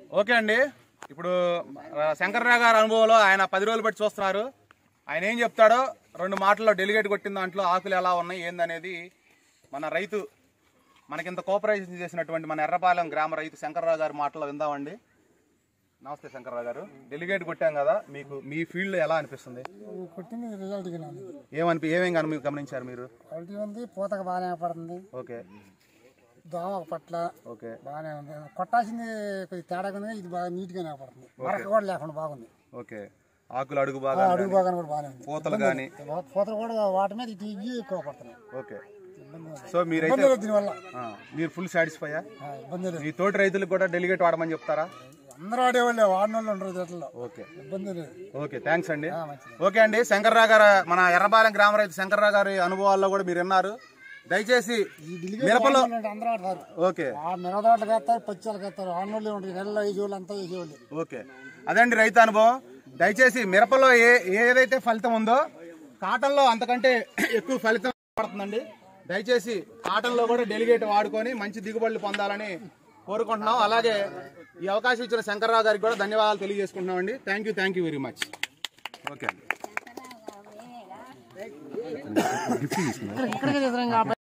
Okay అండి ఇప్పుడు ఆ, శంకర్రావు గారి అనుభవంలో ఆయన పది రోజులు బట్టి చూస్తున్నారు ఆయన ఏం చెప్తాడో రెండు మాటల్లో డెలిగేట్ కొట్టిన దాంట్లో ఆకులు ఎలా ఉన్నాయి ఏందనేది మన రైతు మనకింత కోఆపరేషన్ చేసినటువంటి మన ఎర్రపాలెం గ్రామ రైతు శంకర్రావు గారి మాటల్లో విందామండి నమస్తే శంకర్రావు గారు డెలిగేట్ కొట్టాం కదా మీకు మీ ఫీల్డ్ ఎలా అనిపిస్తుంది కొట్టింది రిజల్ట్ ఉంది ఏమనిపి ఏమేం గమని- గమనించారు మీరు క్వాలిటీ ఉంది పూతకు బాగానే పడుతుంది ఓకే దోమ ఒక పట్ల ఓకే బాగానే ఉంది కొట్టాల్సింది కొద్ది తేడా ఉంది ఇది బాగా నీట్గానే పడుతుంది మరక కూడా లేకుండా బాగుంది ఓకే ఆకులు అడుగు బాగా అడుగు బాగానే కూడా బాగానే ఉంది పూతలు కానీ పూతలు కూడా వాటి మీద ఇటు ఇవి ఎక్కువ పడుతున్నాయి ఓకే ఇబ్బంది లేదు. సో మీరైతే ఇబ్బంది లేదు దీనివల్ల ఆ, మీరు ఫుల్ సాటిస్ఫైయా ఆ, ఇబ్బంది లేదు మీ తోటి రైతులకు కూడా డెలిగేట్ వాడమని చెప్తారా అందరూ ఆడేవాళ్ళే వాడిన వాళ్ళు ఉండరు దీంట్లో ఓకే ఇబ్బంది లేదు ఓకే థ్యాంక్స్ అండి ఆ, మంచిది ఓకే అండి శంకర్రావు గారు మన ఎర్రబాలెం గ్రామ రైతు శంకర్రావు గారి అనుభవాల్లో కూడా మీరు విన్నారు దయచేసి ఈ డిలిగేట్ మిరపలో వాడిన వాళ్ళు అందరూ ఆడతారు ఓకే ఆ మిరదాట్లకి వేస్తారు పచ్చళ్ళకి వేస్తారు ఆడవాళ్ళు ఉంటారు నెలలో వేసేవాళ్ళు అంతా వేసేవాళ్ళు ఓకే అదండి రైతు అనుభవం దయచేసి మిరపలో ఏ ఏదైతే ఫలితం ఉందో కాటన్లో అంతకంటే ఎక్కువ ఫలితం పడుతుందండి దయచేసి కాటన్లో కూడా డెలిగేట్ వాడుకొని మంచి దిగుబడులు పొందాలని కోరుకుంటున్నాం అలాగే ఈ అవకాశం ఇచ్చిన శంకర్రావు గారికి కూడా ధన్యవాదాలు తెలియజేసుకుంటున్నాం అండి thank you thank you very much okay అండి ఇక్కడికి తీసుకురంగా